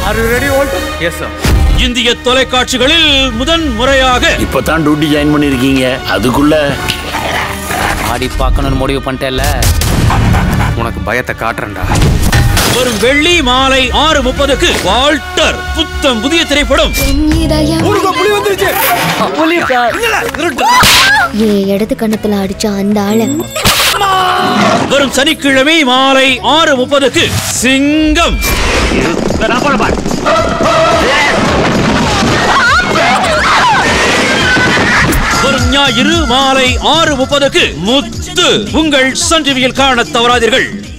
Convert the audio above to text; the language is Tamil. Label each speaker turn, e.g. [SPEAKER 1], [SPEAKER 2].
[SPEAKER 1] ஆர் யூ ரெடி ஓல்ட் எஸ் சார்
[SPEAKER 2] இந்திய தொலைக்காட்சிகளில் முதன் முறையாக
[SPEAKER 3] இப்பதான் டியூட்டி ஜாயின் பண்ணிருக்கீங்க அதுக்குள்ள
[SPEAKER 4] ஆடி பார்க்கணும்னு முடிவு பண்ணிட்டேல்ல
[SPEAKER 1] உனக்கு பயத்தை காட்டுறேன்டா
[SPEAKER 2] வரும் வெள்ளி மாலை ஆறு முப்பதுக்கு வால்டர் புத்தம் புதிய திரைப்படம்
[SPEAKER 5] என் இடது கண்ணத்துல அடிச்ச அந்த ஆளை
[SPEAKER 2] வரும் சனிக்கிழமை மாலை ஆறு முப்பதுக்கு சிங்கம் வரும் ஞாயிறு மாலை ஆறு முப்பதுக்கு முத்து உங்கள் சன் டிவியில் காண தவறாதீர்கள்